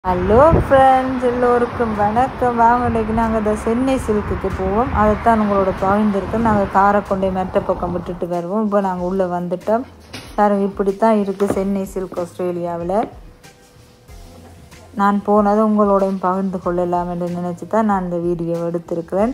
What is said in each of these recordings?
hello friends எல்லோருக்கும் வணக்கம் வாங்க இன்றைக்கி நாங்கள் இந்த சென்னை சில்க்குக்கு போவோம் அதைத்தான் உங்களோட பகிர்ந்துருக்கோம் நாங்கள் காரை கொண்டு போய் மெட்ட பக்கம் விட்டுட்டு வருவோம் இப்போ நாங்கள் உள்ளே வந்துட்டோம் பாருங்க இப்படி தான் இருக்குது சென்னை சில்க் ஆஸ்திரேலியாவில் நான் போனதை உங்களோடையும் பகிர்ந்து கொள்ளலாம் என்று நினச்சி தான் நான் இந்த வீடியோ எடுத்திருக்கிறேன்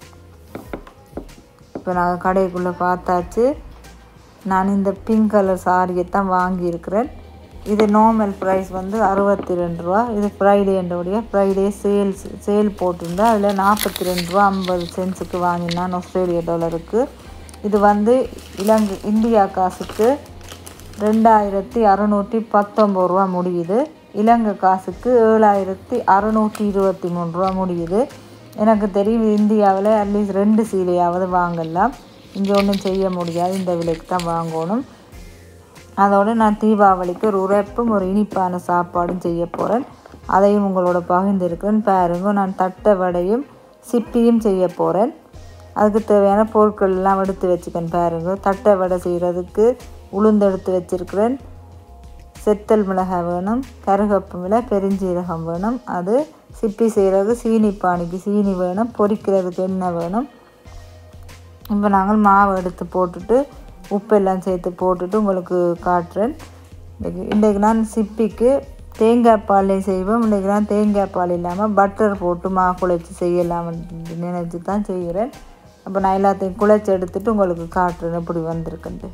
இப்போ நாங்கள் கடைக்குள்ளே பார்த்தாச்சு நான் இந்த பிங்க் கலர் சாரியை தான் வாங்கியிருக்கிறேன் இது நார்மல் ப்ரைஸ் வந்து அறுபத்தி ரெண்டு ரூபா இது ஃப்ரைடேன்றோடைய ஃப்ரைடே சேல் சேல் போட்டிருந்தா அதில் நாற்பத்தி ரெண்டு ரூபா ஐம்பது சென்ஸுக்கு வாங்கினான் ஆஸ்திரேலியா டாலருக்கு இது வந்து இலங்கை இந்தியா காசுக்கு ரெண்டாயிரத்தி அறநூற்றி பத்தொம்பது ரூபா முடியுது இலங்கை காசுக்கு ஏழாயிரத்தி அறநூற்றி இருபத்தி மூணு ரூபா முடியுது எனக்கு தெரியும் இந்தியாவில் அட்லீஸ்ட் ரெண்டு சீலையாவது வாங்கலாம் இங்கே ஒன்றும் செய்ய முடியாது இந்த விலைக்கு தான் வாங்கணும் அதோடு நான் தீபாவளிக்கு ஒரு உரைப்பும் ஒரு இனிப்பான சாப்பாடும் செய்ய போகிறேன் அதையும் உங்களோட பகிர்ந்திருக்கிறேன் பாருங்க நான் தட்டை வடையும் சிப்பியும் செய்ய போகிறேன் அதுக்கு தேவையான பொருட்கள் எல்லாம் எடுத்து வச்சுக்கேன் பாருங்க தட்டை வடை செய்கிறதுக்கு உளுந்து எடுத்து வச்சுருக்கிறேன் செத்தல் மிளகாய் வேணும் கருகப்பு மிளகாய் பெருஞ்சீரகம் வேணும் அது சிப்பி செய்கிறதுக்கு சீனி பானிக்கு சீனி வேணும் பொரிக்கிறதுக்கு எண்ணெய் வேணும் இப்போ நாங்கள் மாவு எடுத்து போட்டுட்டு உப்பெல்லாம் சேர்த்து போட்டுட்டு உங்களுக்கு காட்டுறேன் இன்றைக்கு இன்றைக்கு நான் சிப்பிக்கு தேங்காய் பால்லையும் செய்வோம் இன்றைக்கி நான் தேங்காய் பால் இல்லாமல் பட்டர் போட்டு மா குழைச்சி செய்யலாம் நினைச்சு தான் செய்கிறேன் அப்போ நான் எல்லாத்தையும் குழைச்சி எடுத்துட்டு உங்களுக்கு காட்டுறேன் எப்படி வந்திருக்குன்ட்டு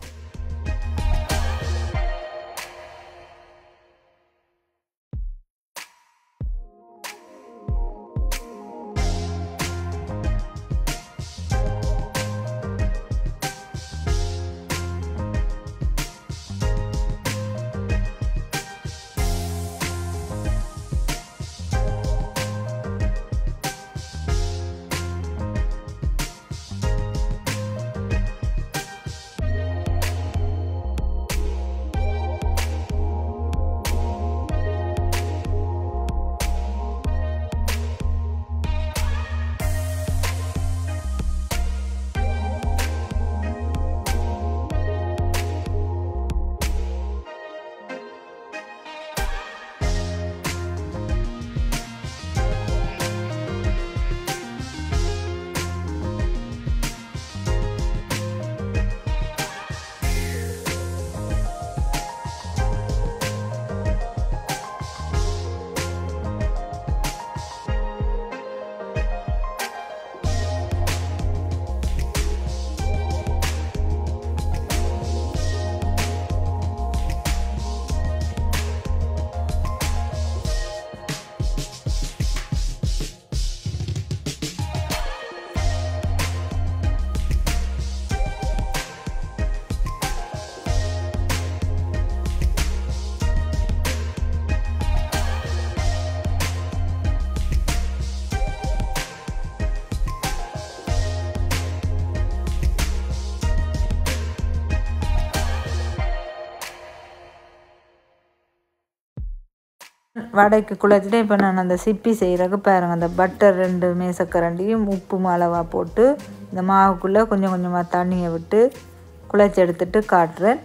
வடைக்கு குழைச்சிட்டு இப்போ நான் அந்த சிப்பி செய்கிறதுக்கு பாருங்கள் அந்த பட்டர் ரெண்டு மேசக்கரண்டியும் உப்பு அளவாக போட்டு இந்த மாவுக்குள்ளே கொஞ்சம் கொஞ்சமாக தண்ணியை விட்டு குழைச்சி எடுத்துட்டு காட்டுறேன்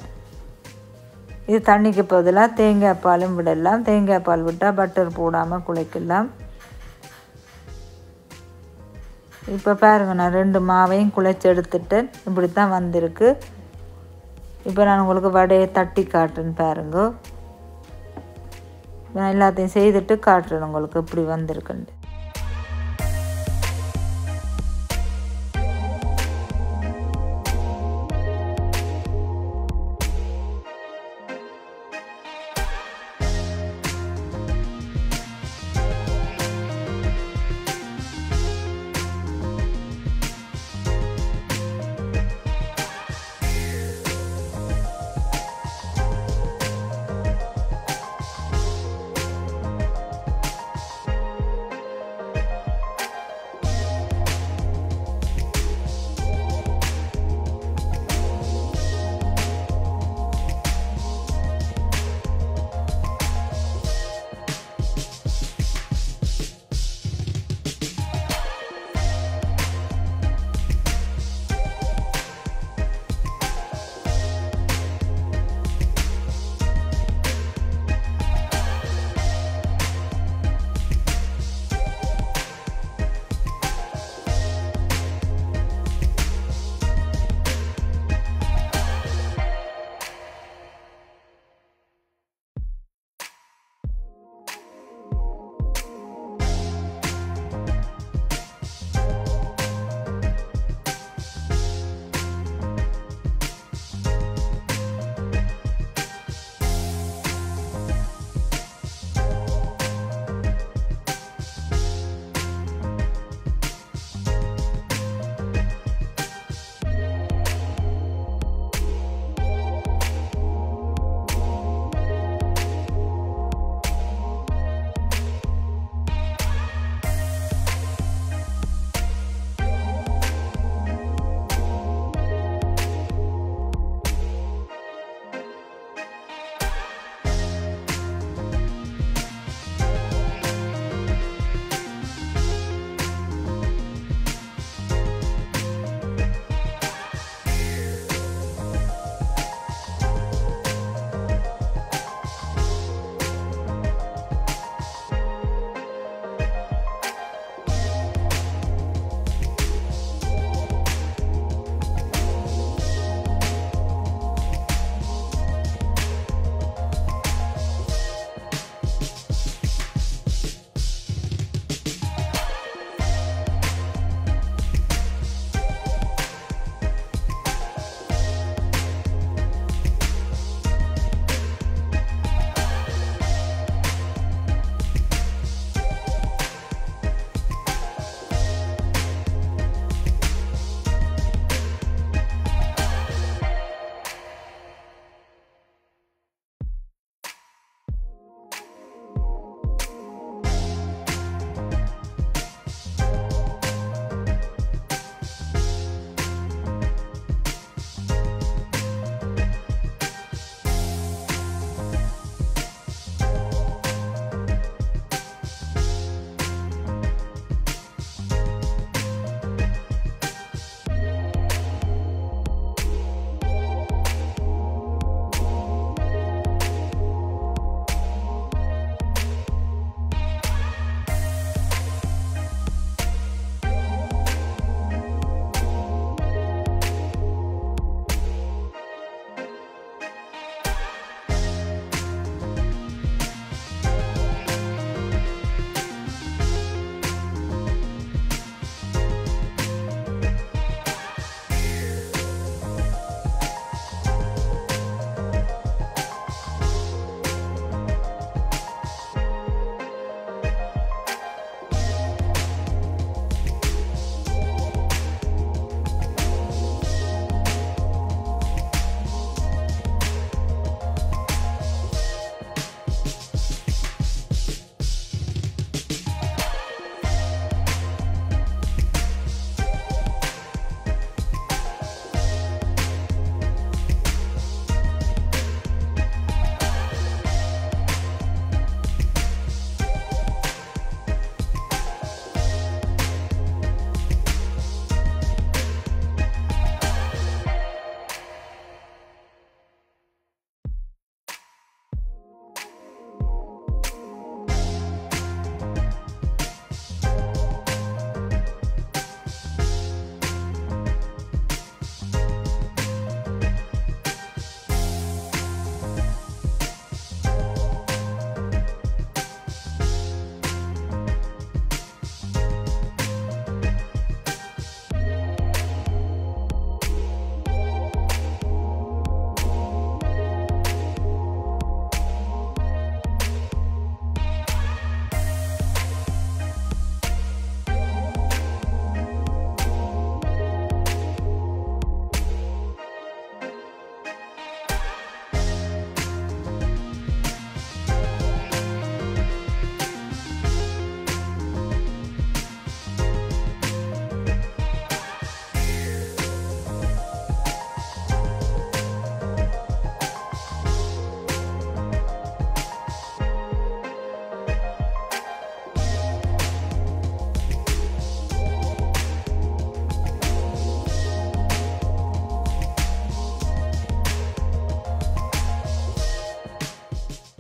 இது தண்ணிக்கு பதிலாக தேங்காய் பாலும் விடலாம் தேங்காய் பால் விட்டால் பட்டர் போடாமல் குழைக்கலாம் இப்போ பாருங்கள் நான் ரெண்டு மாவையும் குழைச்சி எடுத்துட்டேன் இப்படி தான் வந்திருக்கு இப்போ நான் உங்களுக்கு வடையை தட்டி காட்டுறேன் பாருங்க நான் எல்லாத்தையும் செய்துட்டு காட்டுறேன் உங்களுக்கு இப்படி வந்திருக்குன்ட்டு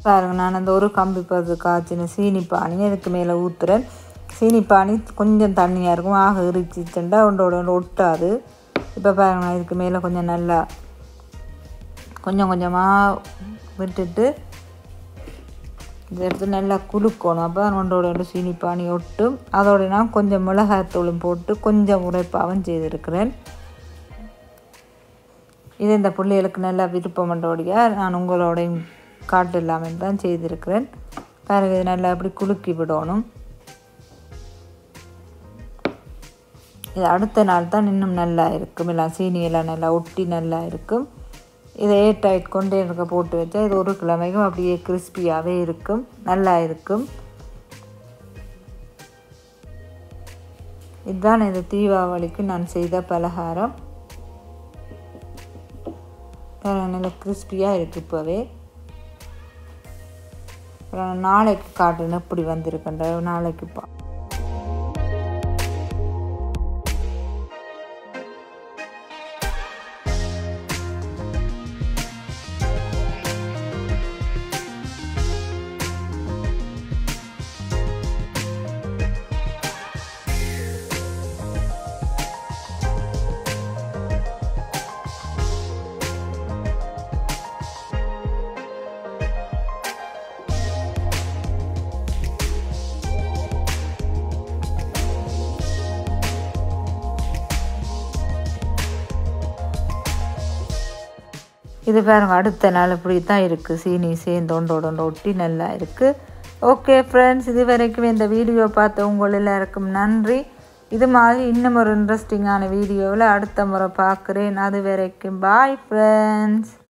பாருங்க நான் அந்த ஒரு கம்பி பது காய்ச்சின சீனி பானி அதுக்கு மேலே ஊற்றுறேன் சீனி பானி கொஞ்சம் தண்ணியாக இருக்கும் ஆக இறுச்சிச்சுண்டா ஒன்றோட ஒன்று ஒட்டாது இப்போ பாருங்க நான் இதுக்கு மேலே கொஞ்சம் நல்லா கொஞ்சம் கொஞ்சமாக விட்டுட்டு இதை எடுத்து நல்லா குலுக்கணும் அப்போ ஒன்றோட ஒன்று சீனி பானி ஒட்டும் அதோட நான் கொஞ்சம் மிளகாய்த்தூளும் போட்டு கொஞ்சம் உரைப்பாகவும் செய்திருக்கிறேன் இது இந்த பிள்ளைகளுக்கு நல்லா விருப்பமன்றோடைய நான் உங்களோடையும் காட்டு இல்லாமல் தான் செய்திருக்கிறேன் பாருங்க இது நல்லா அப்படி குலுக்கி விடணும் இது அடுத்த நாள் தான் இன்னும் நல்லா இருக்கும் எல்லாம் சீனியெல்லாம் நல்லா ஒட்டி நல்லா இருக்கும் இதை ஏர் டைட் கொண்டேனருக்கு போட்டு வச்சா இது ஒரு கிழமைக்கும் அப்படியே கிறிஸ்பியாகவே இருக்கும் நல்லா இருக்கும் இதுதான் இந்த தீபாவளிக்கு நான் செய்த பலகாரம் நல்லா கிறிஸ்பியாக இருக்குது இப்போவே அப்புறம் நாளைக்கு காட்டுன்னு இப்படி வந்திருக்கேன் நாளைக்கு பா இது பாருங்க அடுத்த நாள் இப்படி தான் இருக்குது சீனி சேர்ந்து ஒன்றோட ஒன்று ஒட்டி நல்லா இருக்குது ஓகே ஃப்ரெண்ட்ஸ் இது வரைக்கும் இந்த வீடியோ பார்த்த உங்கள் எல்லாருக்கும் நன்றி இது மாதிரி இன்னும் ஒரு இன்ட்ரெஸ்டிங்கான வீடியோவில் அடுத்த முறை பார்க்குறேன் அது வரைக்கும் பாய் ஃப்ரெண்ட்ஸ்